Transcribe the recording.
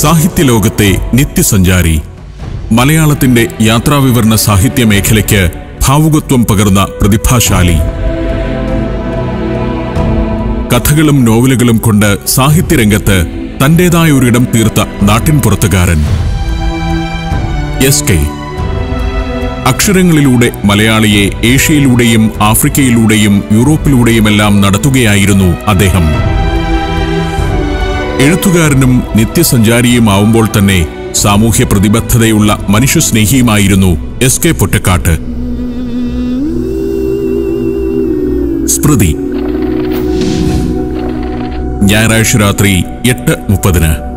സാഹിത്യലോകത്തെ നിത്യസഞ്ചാരി മലയാളത്തിന്റെ യാത്രാവിവരണ സാഹിത്യ മേഖലയ്ക്ക് ഭാവുകത്വം പകർന്ന പ്രതിഭാശാലി കഥകളും നോവലുകളും കൊണ്ട് സാഹിത്യരംഗത്ത് തന്റേതായ ഒരിടം തീർത്ത നാട്ടിൻപുറത്തുകാരൻ എസ് കെ അക്ഷരങ്ങളിലൂടെ മലയാളിയെ ഏഷ്യയിലൂടെയും ആഫ്രിക്കയിലൂടെയും യൂറോപ്പിലൂടെയുമെല്ലാം നടത്തുകയായിരുന്നു അദ്ദേഹം എഴുത്തുകാരനും നിത്യസഞ്ചാരിയുമാവുമ്പോൾ തന്നെ സാമൂഹ്യ പ്രതിബദ്ധതയുള്ള മനുഷ്യസ്നേഹിയുമായിരുന്നു എസ് കെ പൊറ്റക്കാട്ട് സ്മൃതി ഞായറാഴ്ച രാത്രി എട്ട് മുപ്പതിന്